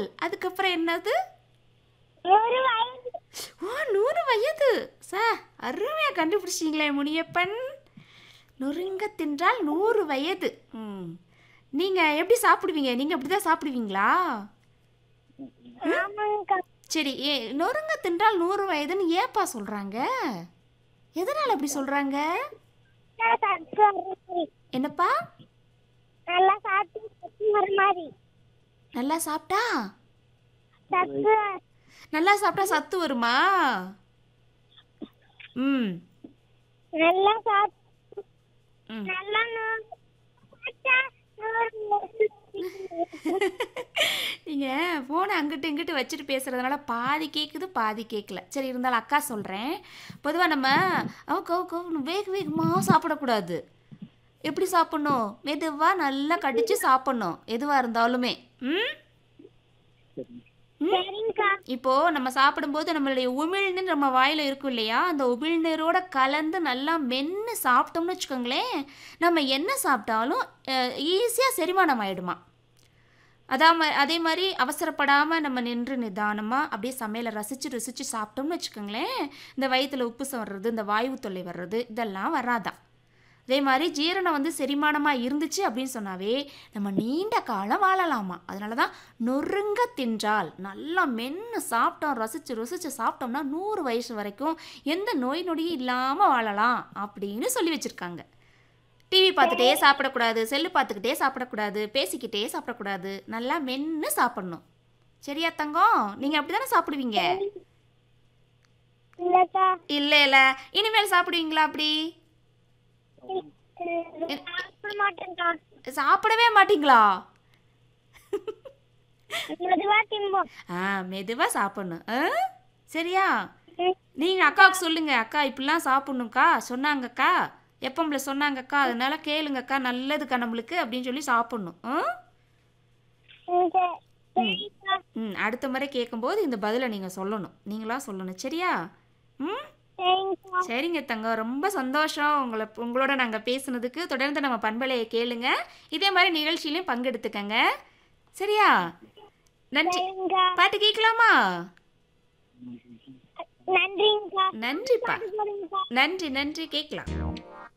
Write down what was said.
அதுக்கப்புறம் என்னது ஒரு வயது ஓ நூறு வயது சா அருமையாக கண்டுபிடிச்சிங்களே முனியப்பன் நொறுங்க தின்றால் நூறு வயது ம் நீங்கள் எப்படி சாப்பிடுவீங்க நீங்கள் அப்படி தான் சாப்பிடுவீங்களா ஆமாங்கக்கா சரி ஏ நொறுங்க தின்றால் நூறு வயதுன்னு ஏப்பா சொல்கிறாங்க எதனால் அப்படி சொல்கிறாங்க நான் சத்து வர மாதிரி என்னப்பா நல்லா சாப்பிட்டு சத்து வர மாதிரி நல்லா சாப்பிட்டா சத்து நல்லா சாப்பிட்டா சத்து வருமா ம் நல்லா சாப்பிட்டு ம் நல்லா நூறு சாப்பிட்டா நூறு நீங்கள் ஃபோனை அங்கிட்டு இங்கிட்டு வச்சுட்டு பேசுகிறதுனால பாதி கேட்குது பாதி கேட்கல சரி இருந்தாலும் அக்கா சொல்கிறேன் பொதுவாக நம்ம அவ கவு கவு வேக வேகமாக சாப்பிடக்கூடாது எப்படி சாப்பிட்ணும் மெதுவாக நல்லா கடிச்சு சாப்பிட்ணும் எதுவாக இருந்தாலுமே ம் சரிங்கக்கா இப்போது நம்ம சாப்பிடும்போது நம்மளுடைய உமிழ்நீர் நம்ம வாயில் இருக்கும் இல்லையா அந்த உமிழ்நீரோட கலந்து நல்லா மென்று சாப்பிட்டோம்னு வச்சுக்கோங்களேன் நம்ம என்ன சாப்பிட்டாலும் ஈஸியாக செரிமானம் ஆயிடுமா அதாம அதே மாதிரி அவசரப்படாமல் நம்ம நின்று நிதானமாக அப்படியே சமையலை ரசித்து ருசித்து சாப்பிட்டோம்னு வச்சுக்கோங்களேன் இந்த வயிற்றில் உப்புசம் வர்றது இந்த வாயு தொல்லை வர்றது இதெல்லாம் வராதான் அதே மாதிரி ஜீரணம் வந்து செரிமானமாக இருந்துச்சு அப்படின்னு சொன்னாவே நம்ம நீண்ட காலம் வாழலாமா அதனால தான் நொறுங்க தின்றால் நல்லா மென்று சாப்பிட்டோம் ரசித்து ருசித்து சாப்பிட்டோம்னா நூறு வயசு வரைக்கும் எந்த நோய் நொடியும் இல்லாமல் வாழலாம் அப்படின்னு சொல்லி வச்சுருக்காங்க டிவி பார்த்துட்டே சாப்பிடக்கூடாது செல்லு பார்த்துக்கிட்டே சாப்பிடக்கூடாது பேசிக்கிட்டே சாப்பிடக்கூடாது நல்லா மென்று சாப்பிடணும் சரியா தங்கம் நீங்கள் அப்படி தானே சாப்பிடுவீங்க இல்லக்கா இல்லை இல்லை இனிமேல் சாப்பிடுவீங்களா அப்படி சாப்பிட மாட்டேன்க்கா சாப்பிடவே மாட்டீங்களா மெதுவா திம்போம் ஆ மெதுவாக சாப்பிடணும் ஆ சரியா ம். நீங்கள் அக்காவுக்கு சொல்லுங்க அக்கா இப்படிலாம் சாப்பிட்ணுக்கா சொன்னாங்கக்கா எப்பம்பள சொன்னாங்கக்கா அதனால கேளுங்கக்கா நல்லதுக்கா நம்மளுக்கு அப்படின்னு சொல்லி சாப்பிட்ணும் ஆ ம், சரி. சரிக்கா ம் அடுத்த முறை கேட்கும்போது இந்த பதிலை நீங்கள் சொல்லணும் நீங்களா சொல்லணும் சரியா ம் சரிங்கக்கா சரிங்க தங்கம் ரொம்ப சந்தோஷம் உங்களை உங்களோட நாங்கள் பேசுனதுக்கு தொடர்ந்து நம்ம பண்பலையை கேளுங்க இதே மாதிரி நிகழ்ச்சியிலையும் பங்கெடுத்துக்கங்க சரியா நன்றி சரிங்கக்கா பாட்டு கேட்கலாமா நன்றிங்கக்கா நன்றிப்பா சரிங்கக்கா நன்றி நன்றி கேட்கலாம்